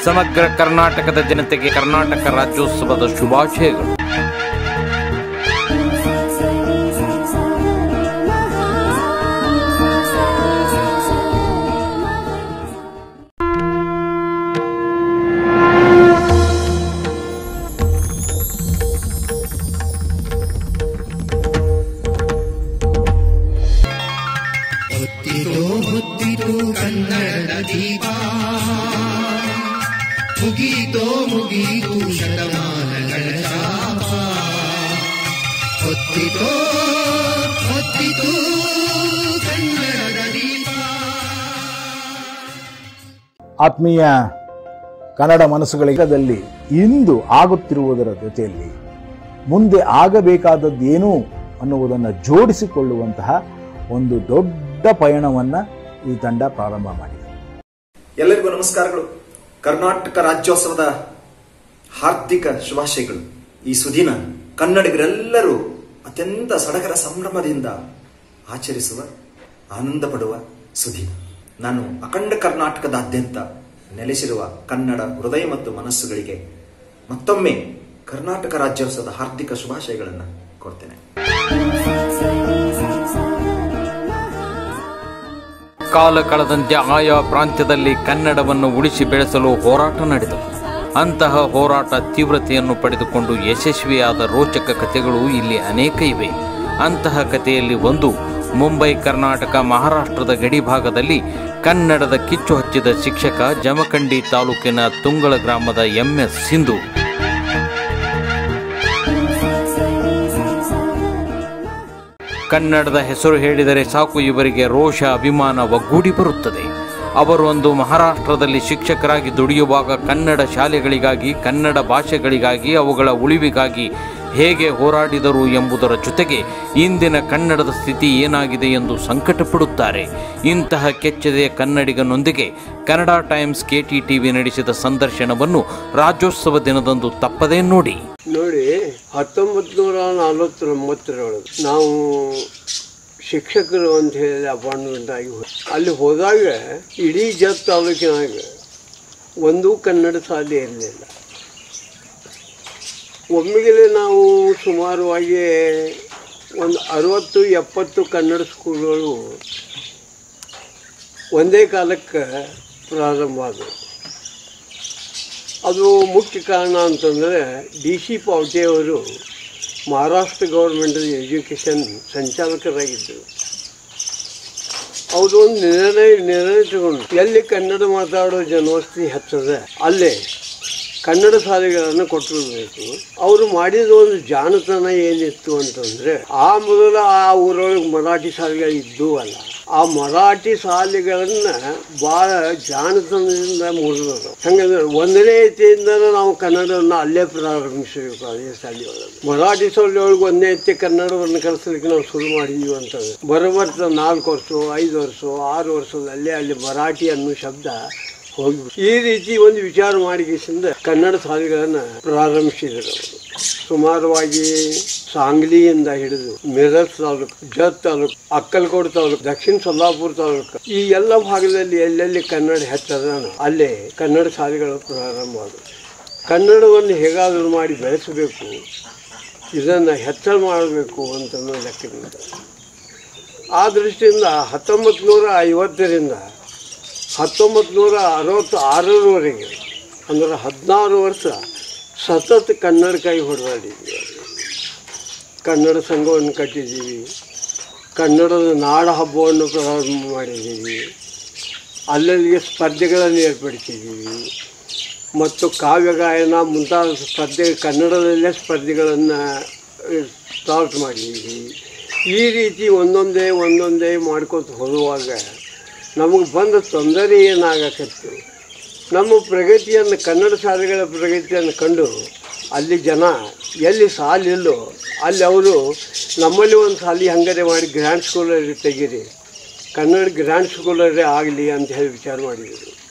ಸಮಗ್ರ ಕರ್ನಾಟಕದ ಜನತೆಗೆ ಕರ್ನಾಟಕ ರಾಜ್ಯೋತ್ಸವದ ಶುಭಾಶಯಗಳು ಹೊತ್ತಿತೋ ಹೊತ್ತಿತು ಕನ್ನಡದ ದೀಪ ಮುಗೀತೋ ಮುಗೀತು ಶತಮಾನಗಳ ಶಾಪ ಹೊತ್ತಿತೋ ಹೊತ್ತಿತು ಕನ್ನಡದ ದೀಪ ಆತ್ಮೀಯ ಕನ್ನಡ ಮನಸ್ಸುಗಳಿಗದಲ್ಲಿ ಇಂದು ಆಗುತ್ತಿರುವುದರ ಜೊತೆಯಲ್ಲಿ ಮುಂದೆ ಆಗಬೇಕಾದದ್ದೇನು ಅನ್ನುವುದನ್ನು ಜೋಡಿಸಿಕೊಳ್ಳುವಂತಹ ಒಂದು ದೊಡ್ಡ ಪಯಣವನ್ನ ಈ ತಂಡ ಪ್ರಾರಂಭ ಮಾಡಿದೆ ಎಲ್ಲರಿಗೂ ನಮಸ್ಕಾರಗಳು ಕರ್ನಾಟಕ ರಾಜ್ಯೋತ್ಸವದ ಹಾರ್ದಿಕ ಶುಭಾಶಯಗಳು ಈ ಸುದಿನ ಕನ್ನಡಿಗರೆಲ್ಲರೂ ಅತ್ಯಂತ ಸಡಗರ ಸಂಭ್ರಮದಿಂದ ಆಚರಿಸುವ ಆನಂದ ಪಡುವ ಸುದಿನ ನಾನು ಅಖಂಡ ಕರ್ನಾಟಕದಾದ್ಯಂತ ನೆಲೆಸಿರುವ ಕನ್ನಡ ಹೃದಯ ಮತ್ತು ಮನಸ್ಸುಗಳಿಗೆ ಮತ್ತೊಮ್ಮೆ ಕರ್ನಾಟಕ ರಾಜ್ಯೋತ್ಸವದ ಹಾರ್ದಿಕ ಶುಭಾಶಯಗಳನ್ನು ಕೊಡ್ತೇನೆ ಕಾಲ ಕಳೆದಂತೆ ಆಯಾ ಪ್ರಾಂತ್ಯದಲ್ಲಿ ಕನ್ನಡವನ್ನು ಉಳಿಸಿ ಬೆಳೆಸಲು ಹೋರಾಟ ನಡೆದವು ಅಂತಹ ಹೋರಾಟ ತೀವ್ರತೆಯನ್ನು ಪಡೆದುಕೊಂಡು ಯಶಸ್ವಿಯಾದ ರೋಚಕ ಕಥೆಗಳು ಇಲ್ಲಿ ಅನೇಕ ಇವೆ ಅಂತಹ ಕಥೆಯಲ್ಲಿ ಒಂದು ಮುಂಬೈ ಕರ್ನಾಟಕ ಮಹಾರಾಷ್ಟ್ರದ ಗಡಿ ಭಾಗದಲ್ಲಿ ಕನ್ನಡದ ಕಿಚ್ಚು ಹಚ್ಚಿದ ಶಿಕ್ಷಕ ಜಮಖಂಡಿ ತಾಲೂಕಿನ ತುಂಗಳ ಗ್ರಾಮದ ಎಂಎಸ್ ಸಿಂಧು ಕನ್ನಡದ ಹೆಸರು ಹೇಳಿದರೆ ಸಾಕು ಇವರಿಗೆ ರೋಷ ಅಭಿಮಾನ ಒಗ್ಗೂಡಿ ಬರುತ್ತದೆ ಅವರು ಒಂದು ಮಹಾರಾಷ್ಟ್ರದಲ್ಲಿ ಶಿಕ್ಷಕರಾಗಿ ದುಡಿಯುವಾಗ ಕನ್ನಡ ಶಾಲೆಗಳಿಗಾಗಿ ಕನ್ನಡ ಭಾಷೆಗಳಿಗಾಗಿ ಅವುಗಳ ಉಳಿವಿಗಾಗಿ ಹೇಗೆ ಹೋರಾಡಿದರು ಎಂಬುದರ ಜೊತೆಗೆ ಇಂದಿನ ಕನ್ನಡದ ಸ್ಥಿತಿ ಏನಾಗಿದೆ ಎಂದು ಸಂಕಟಪಡುತ್ತಾರೆ ಇಂತಹ ಕೆಚ್ಚದೆಯ ಕನ್ನಡಿಗನೊಂದಿಗೆ ಕನ್ನಡ ಟೈಮ್ಸ್ ಕೆಟಿ ಟಿವಿ ನಡೆಸಿದ ಸಂದರ್ಶನವನ್ನು ರಾಜ್ಯೋತ್ಸವ ದಿನದಂದು ತಪ್ಪದೇ ನೋಡಿ ನೋಡಿ ಹತ್ತೊಂಬತ್ತು ನೂರ ನಲವತ್ತೊಂಬತ್ತರೊಳಗೆ ನಾವು ಶಿಕ್ಷಕರು ಅಂತ ಹೇಳಿ ಅಪಾಯಿಂಟ್ಮೆಂಟ್ ಆಗಿ ಹೋದ್- ಅಲ್ಲಿ ಹೋದಾಗ ಇಡೀ ಜತ್ ತಾಲೂಕಿನಾಗ ಒಂದೂ ಕನ್ನಡ ಶಾಲೆ ಇರಲಿಲ್ಲ ಒಮ್ಮೆಗೆ ನಾವು ಸುಮಾರವಾಗಿ ಒಂದು ಅರವತ್ತು ಎಪ್ಪತ್ತು ಕನ್ನಡ ಸ್ಕೂಲ್ಗಳು ಒಂದೇ ಕಾಲಕ್ಕೆ ಪ್ರಾರಂಭ ಆದವು ಅದು ಮುಖ್ಯ ಕಾರಣ ಅಂತಂದರೆ ಡಿ ಸಿ ಪಾವಟೆಯವರು ಮಹಾರಾಷ್ಟ್ರ ಗೌರ್ಮೆಂಟ್ ಎಜುಕೇಷನ್ ಸಂಚಾಲಕರಾಗಿದ್ದರು ಅವರು ಒಂದು ನಿರ್ಣಯ ನಿರ್ಣಯ ತಗೊಂಡು ಎಲ್ಲಿ ಕನ್ನಡ ಮಾತಾಡೋ ಜನವಸತಿ ಹೆಚ್ಚದೆ ಅಲ್ಲೇ ಕನ್ನಡ ಶಾಲೆಗಳನ್ನು ಕೊಟ್ಟಿರಬೇಕು ಅವರು ಮಾಡಿದ ಒಂದು ಜಾಣತನ ಏನಿತ್ತು ಅಂತಂದ್ರೆ ಆ ಮೊದಲ ಆ ಊರೊಳಗೆ ಮರಾಠಿ ಶಾಲೆಗಳು ಇದ್ದೂ ಅಲ್ಲ ಆ ಮರಾಠಿ ಶಾಲೆಗಳನ್ನ ಭಾಳ ಜಾಣತನದಿಂದ ಮುರಿದರು ಹಂಗಂದ್ರೆ ಒಂದನೇ ಎತ್ತೆಯಿಂದ ನಾವು ಕನ್ನಡವನ್ನು ಅಲ್ಲೇ ಪ್ರಾರಂಭಿಸಬೇಕು ಅದೇ ಶಾಲೆಯೊಳಗೆ ಮರಾಠಿ ಶಾಲೆಯೊಳಗೆ ಒಂದನೇ ಎತ್ತೆ ಕನ್ನಡವನ್ನು ಕಲಿಸಲಿಕ್ಕೆ ನಾವು ಶುರು ಮಾಡಿದ್ವಿ ಅಂತಂದ್ರೆ ಬರೋಬರ್ತ ನಾಲ್ಕು ವರ್ಷ ಐದು ವರ್ಷ ಆರು ವರ್ಷದಲ್ಲೇ ಅಲ್ಲಿ ಮರಾಠಿ ಅನ್ನೋ ಶಬ್ದ ಹೋಗಿ ಈ ರೀತಿ ಒಂದು ವಿಚಾರ ಮಾಡಿಕೆಸಿಂದ ಕನ್ನಡ ಶಾಲೆಗಳನ್ನು ಪ್ರಾರಂಭಿಸಿದರು ಅವರು ಸುಮಾರವಾಗಿ ಸಾಂಗ್ಲಿಯಿಂದ ಹಿಡಿದು ಮಿರಜ್ ತಾಲೂಕು ಜತ್ ತಾಲೂಕು ಅಕ್ಕಲಕೋಟೆ ತಾಲೂಕು ದಕ್ಷಿಣ ಸೊಲ್ಲಾಪುರ ತಾಲೂಕು ಈ ಎಲ್ಲ ಭಾಗದಲ್ಲಿ ಎಲ್ಲೆಲ್ಲಿ ಕನ್ನಡ ಹೆಚ್ಚದ ಅಲ್ಲೇ ಕನ್ನಡ ಶಾಲೆಗಳು ಪ್ರಾರಂಭ ಆದವು ಕನ್ನಡವನ್ನು ಹೇಗಾದರೂ ಮಾಡಿ ಬೆಳೆಸಬೇಕು ಇದನ್ನು ಹೆಚ್ಚಳ ಮಾಡಬೇಕು ಅಂತ ಅನ್ನೋ ಲೆಕ್ಕದಿಂದ ಆ ದೃಷ್ಟಿಯಿಂದ ಹತ್ತೊಂಬತ್ತು ನೂರ ಐವತ್ತರಿಂದ ಹತ್ತೊಂಬತ್ತು ನೂರ ಅರವತ್ತು ಆರರವರೆಗೆ ಅಂದ್ರೆ ಹದಿನಾರು ವರ್ಷ ಸತತ ಕನ್ನಡ ಕೈ ಹೊಡೆದಾಡಿದ್ವಿ ಕನ್ನಡ ಸಂಘವನ್ನು ಕಟ್ಟಿದ್ದೀವಿ ಕನ್ನಡದ ನಾಡ ಹಬ್ಬವನ್ನು ಪ್ರಾರಂಭ ಮಾಡಿದ್ದೀವಿ ಅಲ್ಲಲ್ಲಿಗೆ ಸ್ಪರ್ಧೆಗಳನ್ನು ಏರ್ಪಡಿಸಿದ್ದೀವಿ ಮತ್ತು ಕಾವ್ಯ ಗಾಯನ ಮುಂತಾದ ಸ್ಪರ್ಧೆ ಕನ್ನಡದಲ್ಲೇ ಸ್ಪರ್ಧೆಗಳನ್ನು ಸ್ಟಾರ್ಟ್ ಮಾಡಿದ್ದೀವಿ ಈ ರೀತಿ ಒಂದೊಂದೇ ಒಂದೊಂದೇ ಮಾಡ್ಕೊತ ಹೋಗುವಾಗ ನಮಗೆ ಬಂದ ತೊಂದರೆ ಏನಾಗಕತ್ತು ನಮ್ಮ ಪ್ರಗತಿಯನ್ನು ಕನ್ನಡ ಶಾಲೆಗಳ ಪ್ರಗತಿಯನ್ನು ಕಂಡು ಅಲ್ಲಿ ಜನ ಎಲ್ಲಿ ಸಾಲಿಲ್ಲೋ ಅಲ್ಲಿ ಅವರು ನಮ್ಮಲ್ಲಿ ಒಂದು ಸಾಲಿ ಹಂಗಾರೆ ಮಾಡಿ ಗ್ರ್ಯಾಂಡ್ ಸ್ಕೂಲಲ್ಲಿ ತೆಗೀರಿ ಕನ್ನಡ ಗ್ರ್ಯಾಂಡ್ ಸ್ಕೂಲರೇ ಆಗಲಿ ಅಂತ ಹೇಳಿ ವಿಚಾರ ಮಾಡಿದರು